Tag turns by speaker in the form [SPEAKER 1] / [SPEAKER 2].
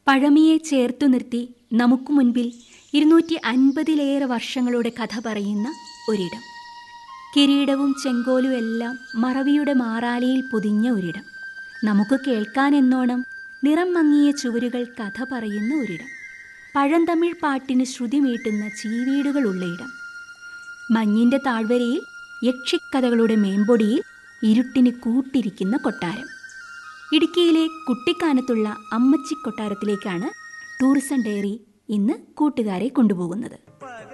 [SPEAKER 1] പഴമയെ ചേർത്തു നിർത്തി നമുക്ക് മുൻപിൽ ഇരുന്നൂറ്റി അൻപതിലേറെ വർഷങ്ങളുടെ കഥ പറയുന്ന ഒരിടം കിരീടവും ചെങ്കോലും എല്ലാം മറവിയുടെ മാറാലയിൽ പൊതിഞ്ഞ ഒരിടം നമുക്ക് കേൾക്കാനെന്നോണം നിറം മങ്ങിയ ചുവരുകൾ കഥ പറയുന്ന ഒരിടം പഴന്തമിഴ് പാട്ടിന് ശ്രുതി മീട്ടുന്ന ചീവീടുകളുള്ള ഇടം മഞ്ഞിന്റെ താഴ്വരയിൽ യക്ഷിക്കഥകളുടെ മേമ്പൊടിയിൽ ഇരുട്ടിന് കൂട്ടിരിക്കുന്ന കൊട്ടാരം ഇടുക്കിയിലെ കുട്ടിക്കാനത്തുള്ള അമ്മച്ചി കൊട്ടാരത്തിലേക്കാണ് ടൂറിസം ഡയറി ഇന്ന് കൂട്ടുകാരെ കൊണ്ടുപോകുന്നത്